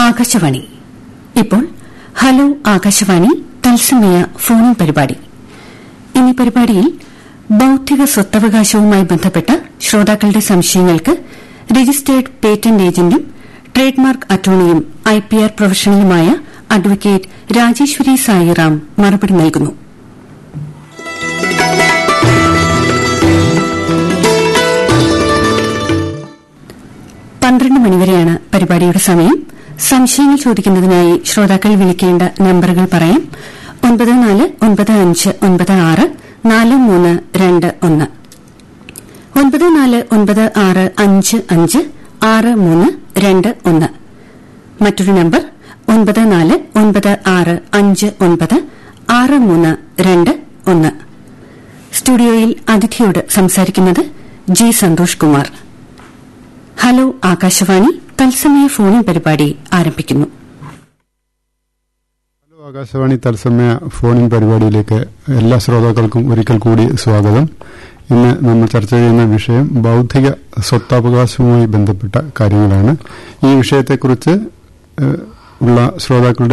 ആകാശവാണി ഇപ്പോൾ ഹലോ ആകാശവാണി തത്സമയ ഫോണിൻ പരിപാടി ഇനി പരിപാടിയിൽ ബൌദ്ധിക സ്വത്തവകാശവുമായി ബന്ധപ്പെട്ട ശ്രോതാക്കളുടെ സംശയങ്ങൾക്ക് രജിസ്റ്റേർഡ് പേറ്റന്റ് ഏജന്റും ട്രേഡ് മാർക്ക് അറ്റോർണിയും ഐ പി ആർ പ്രൊഫഷണലുമായ അഡ്വക്കേറ്റ് രാജേശ്വരി സായിറാം മറുപടി നൽകുന്നു പന്ത്രണ്ട് മണിവരെയാണ് പരിപാടിയുടെ സമയം സംശയങ്ങൾ ചോദിക്കുന്നതിനായി ശ്രോതാക്കൾ വിളിക്കേണ്ട നമ്പറുകൾ പറയാം ഒൻപത് നാല് ഒൻപത് അഞ്ച് ഒൻപത് ആറ് നാല് മൂന്ന് രണ്ട് ഒന്ന് ഒൻപത് നാല് ഒൻപത് ആറ് അഞ്ച് അഞ്ച് ആറ് മൂന്ന് രണ്ട് ഒന്ന് മറ്റൊരു നമ്പർ ഒൻപത് നാല് ഒൻപത് ആറ് അഞ്ച് ഒൻപത് ആറ് മൂന്ന് രണ്ട് ഒന്ന് സ്റ്റുഡിയോയിൽ അതിഥിയോട് സംസാരിക്കുന്നത് ജി സന്തോഷ് കുമാർ ഹലോ ആകാശവാണി തത്സമയ ഫോണിൻ പരിപാടി ആരംഭിക്കുന്നു ഹലോ ആകാശവാണി തത്സമയ ഫോണിൻ പരിപാടിയിലേക്ക് എല്ലാ ശ്രോതാക്കൾക്കും ഒരിക്കൽ കൂടി സ്വാഗതം ഇന്ന് നമ്മൾ ചർച്ച ചെയ്യുന്ന വിഷയം ബൌദ്ധിക സ്വത്തവകാശവുമായി ബന്ധപ്പെട്ട കാര്യങ്ങളാണ് ഈ വിഷയത്തെക്കുറിച്ച് ഏഹ്, ഉള്ള ശ്രോതാക്കളുടെ